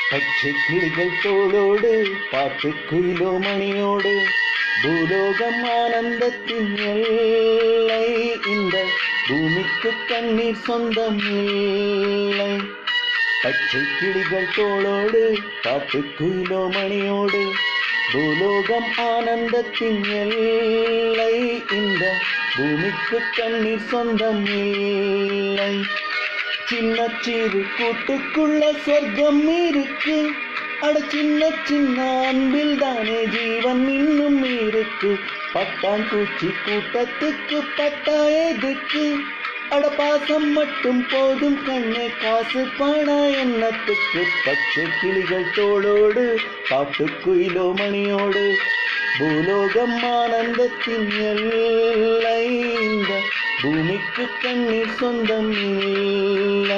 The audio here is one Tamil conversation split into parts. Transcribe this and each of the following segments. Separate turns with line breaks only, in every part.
பச்சை கிளிகள் தோளோடு பாட்டு குயிலோ மணியோடு பூலோகம் ஆனந்தத்தின் எல்லை இந்த பூமிக்கு கண்ணீர் சொந்தம் இல்லை பச்சை கிளிகள் தோளோடு பாட்டு குயிலோ மணியோடு பூலோகம் ஆனந்தத்தின் எல்லை இந்த பூமிக்கு கண்ணீர் சொந்தம் இல்லை சின்ன சிறு கூட்டுக்குள்ள சொர்க்கம் இருக்கு அட சின்ன சின்ன அன்பில் தானே ஜீவன் இன்னும் இருக்கு பட்டான் பூச்சி கூட்டத்துக்கு பட்டா எதுக்கு அட பாசம் மட்டும் போதும் கண்ணே காசு பண எண்ணத்துக்கு பச்சை கிளிகள் தோளோடு பாட்டு குயிலோ மணியோடு பூலோகம் ஆனந்தத்தின் எல்லை இந்த பூமிக்கு கண்ணீர் சொந்தம் இல்லை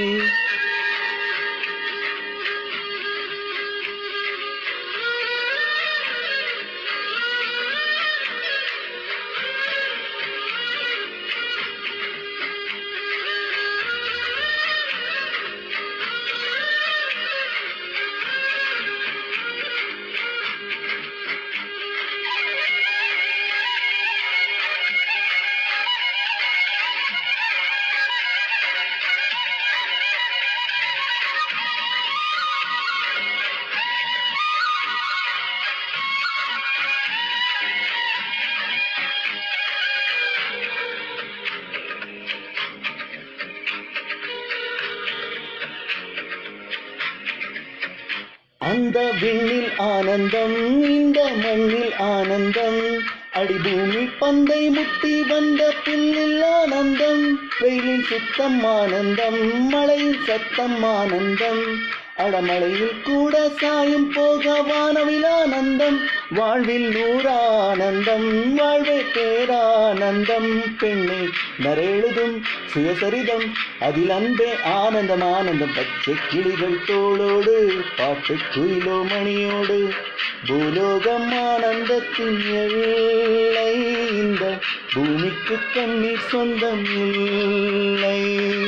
அந்த விண்ணில் ஆனந்தம் இந்த மண்ணில் ஆனந்தம் அடிபூமி பந்தை முட்டி வந்த புல்லில் ஆனந்தம் வெயிலின் சுத்தம் ஆனந்தம் மழையின் சத்தம் ஆனந்தம் அடமழையில் கூட சாயும் போக வானவில் ஆனந்தம் வாழ்வில் நூறானந்தம் வாழ்வே பேரானந்தம் பெண்ணே நரேழுதும் சுயசரிதம் அதில் அன்பே ஆனந்தம் ஆனந்தம் பச்சை கிளிகள் தோளோடு பாட்டு குயிலோ மணியோடு பூலோகம் ஆனந்தத்தின் எல்லை இந்த பூமிக்கு கண்ணீர் சொந்தம் இல்லை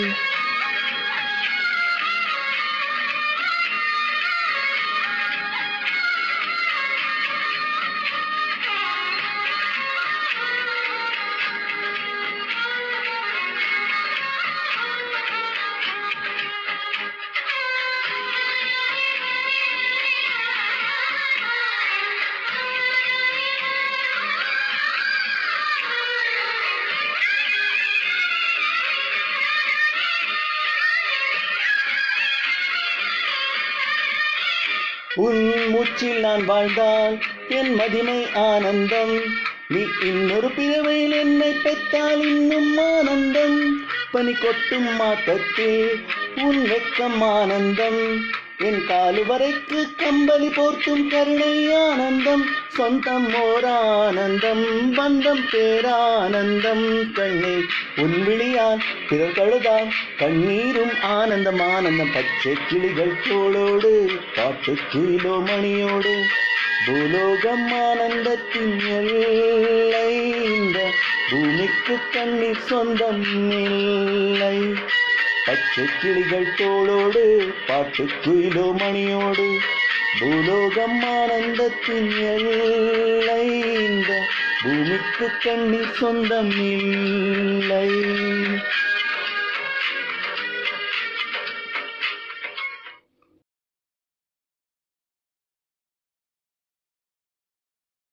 உன் மூச்சில் நான் வாழ்ந்தால் என் மதிமை ஆனந்தம் நீ இன்னொரு பிறவையில் என்னை பெற்றால் இன்னும் ஆனந்தம் பனி கொட்டும் மாற்றத்தில் உன் வெக்கம் ஆனந்தம் என் காலு வரைக்கு கம்பளி போர்த்தும் கருணை ஆனந்தம் சொந்தம் ஓர் ஆனந்தம் பந்தம் பேரானந்தம் கண்ணே உன் விழியால் பிறர் கழுதால் கண்ணீரும் ஆனந்தம் ஆனந்தம் பச்சை கிளிகள் தோளோடு பாட்டு குயிலோ மணியோடு பூலோகம் ஆனந்தத்தின் எல்லை இந்த பூமிக்கு கண்ணீர் சொந்தம் இல்லை பச்சை கிளிகள் தோளோடு பாட்டு குயிலோ மணியோடு பூலோகம் ஆனந்தத்தின் எல்லை இந்த பூமிக்கு கண்ணீர் சொந்தம் இல்லை